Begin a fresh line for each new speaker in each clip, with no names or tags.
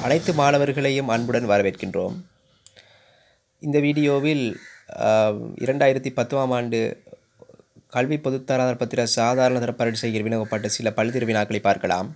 அனைத்து மாணவர்களையும் அன்புடன் வரவேற்கின்றோம் இந்த வீடியோவில் ஆஹ், இரண்டாயிரத்தி பத்தாம் ஆண்டு கல்வி பொதுத்தராதர பத்திர சாதாரண தர பரீட்சையில் வினவப்பட்ட சில பல்திரு வினாக்களை பார்க்கலாம்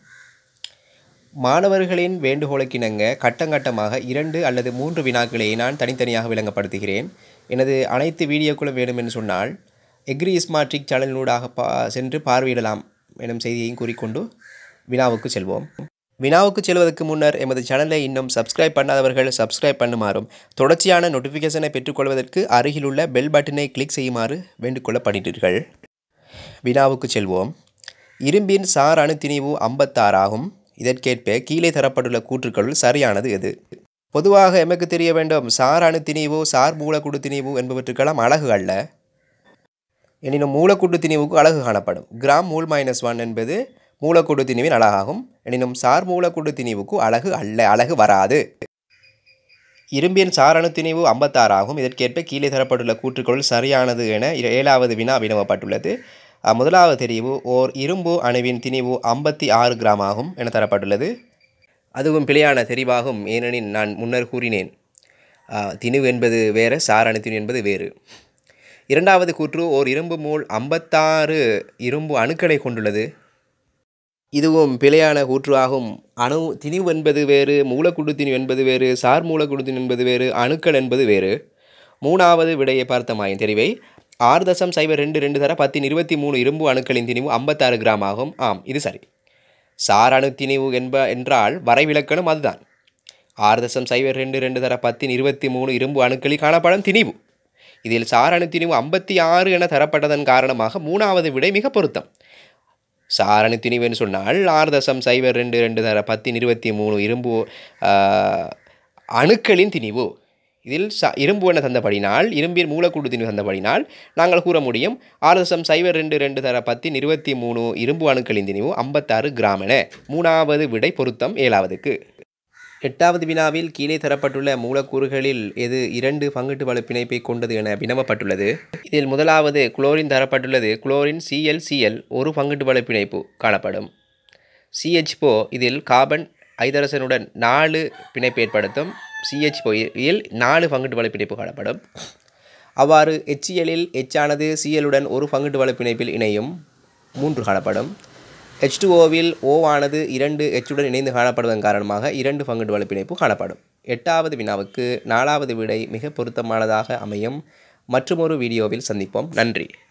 மாணவர்களின் வேண்டுகோளுக்கிணங்க கட்டங்கட்டமாக இரண்டு அல்லது மூன்று வினாக்களை நான் தனித்தனியாக விளங்கப்படுத்துகிறேன் எனது அனைத்து வீடியோக்களும் வேண்டும் என்று சொன்னால் எக்ரி ஸ்மார்ட்ரிக் சேனலினூடாக பா சென்று பார்வையிடலாம் எனும் செய்தியையும் கூறிக்கொண்டு வினாவுக்கு செல்வோம் வினாவுக்கு செல்வதற்கு முன்னர் எமது சேனலை இன்னும் சப்ஸ்கிரைப் பண்ணாதவர்கள் சப்ஸ்கிரைப் பண்ணுமாறும் தொடர்ச்சியான நோட்டிஃபிகேஷனை பெற்றுக்கொள்வதற்கு அருகிலுள்ள பெல் பட்டனை கிளிக் செய்யுமாறு வேண்டுகொள்ளப்படுகிறீர்கள் வினாவுக்கு செல்வோம் இரும்பின் சார் அணுத்திணிவு ஐம்பத்தாறாகும் இதற்கேற்ப கீழே தரப்பட்டுள்ள கூற்றுக்களுள் சரியானது எது பொதுவாக எமக்கு தெரிய வேண்டும் சார் அணுத்திணிவு சார் மூலக்கூடு திணிவு என்பவற்றுக்கெல்லாம் அழகு அல்ல எனினும் மூலக்கூட்டு திணிவுக்கு அழகு காணப்படும் கிராம் மூல் மைனஸ் ஒன் என்பது மூலக்கூட்டு திணிவின் அழகாகும் எனினும் சார் மூலக்கூட்டு திணிவுக்கு அழகு அல்ல அழகு வராது இரும்பின் சாரணு திணிவு ஐம்பத்தாறாகும் இதற்கேற்ப கீழே தரப்பட்டுள்ள கூற்றுக்களுள் சரியானது என இர- ஏழாவது வினா வினவப்பட்டுள்ளது அஹ், முதலாவது தெரிவு ஓர் இரும்பு அணுவின் திணிவு ஐம்பத்தி ஆறு கிராம் ஆகும் என தரப்பட்டுள்ளது அதுவும் பிழையான தெரிவாகும் ஏனெனில் நான் முன்னர் கூறினேன் அஹ், திணிவு என்பது வேறு சாரணு திணிவு என்பது வேறு இரண்டாவது கூற்று ஓர் இரும்பு மூல் ஐம்பத்தாறு இரும்பு அணுக்களை கொண்டுள்ளது இதுவும் பிழையான கூற்றாகும் அணு திணிவு என்பது வேறு மூலக்கூட்டு திணிவு என்பது வேறு சார் மூலக்கூட்டு திணிவு என்பது வேறு அணுக்கள் என்பது வேறு மூணாவது விடையை பார்த்தமாயின் தெரிவை ஆறு தசம் சைபர் ரெண்டு ரெண்டு தர பத்தின் இருபத்தி மூணு இரும்பு அணுக்களின் திணிவு ஐம்பத்தாறு கிராம் ஆகும் ஆம் இது சரி சார் அணு திணிவு என்ப என்றால் வரைவிலக்கணம் அதுதான் ஆறு தசம் சைபர் ரெண்டு ரெண்டு தர பத்தின் இருபத்தி மூணு இரும்பு அணுக்களில் காணப்படும் திணிவு இதில் சார் அணு திணிவு ஐம்பத்தி ஆறு என தரப்பட்டதன் காரணமாக மூணாவது விடை மிக பொருத்தம் சாரணி திணிவுன்னு சொன்னால் ஆறு தசம் சைபர் ரெண்டு ரெண்டு தர பத்தின் இருபத்தி மூணு இரும்பு ஆஹ், அணுக்களின் திணிவு இதில் ச இரும்பு என தந்தபடினால் இரும்பின் மூலக்கூடு திணிவு தந்தபடினால் நாங்கள் கூற முடியும் ஆறு தசம் சைபர் ரெண்டு ரெண்டு தர பத்தின் இருபத்தி மூணு இரும்பு அணுக்களின் திணிவு ஐம்பத்தாறு கிராம் என மூணாவது விடை பொருத்தம் ஏழாவதுக்கு எட்டாவது வினாவில் கீழே தரப்பட்டுள்ள மூலக்கூறுகளில் எது இரண்டு பங்கீட்டு வலு பிணைப்பை கொண்டது என வினவப்பட்டுள்ளது இதில் முதலாவது குளோரின் தரப்பட்டுள்ளது குளோரின் சிஎல் சிஎல் ஒரு பங்கீட்டு வலு பிணைப்பு காணப்படும் சிஹெச்போ இதில் கார்பன் ஐதரசனுடன் நாலு பிணைப்பு ஏற்படுத்தும் சிஹெச்போ இல் நாலு பங்கீட்டு வலு பிணைப்பு காணப்படும் அவ்வாறு HCl-இல் எச்சானது சிஎலுடன் ஒரு பங்கீட்டு வலு பிணைப்பில் இணையும் மூன்று காணப்படும் ஹெச் ஓவில் ஓவானது இரண்டு எச்சுடன் இணைந்து காணப்படுவதன் காரணமாக இரண்டு பங்கீட்டு வலு பிணைப்பு காணப்படும் எட்டாவது வினாவுக்கு நாலாவது விடை மிக பொருத்தமானதாக அமையும் மற்றுமொரு வீடியோவில் சந்திப்போம் நன்றி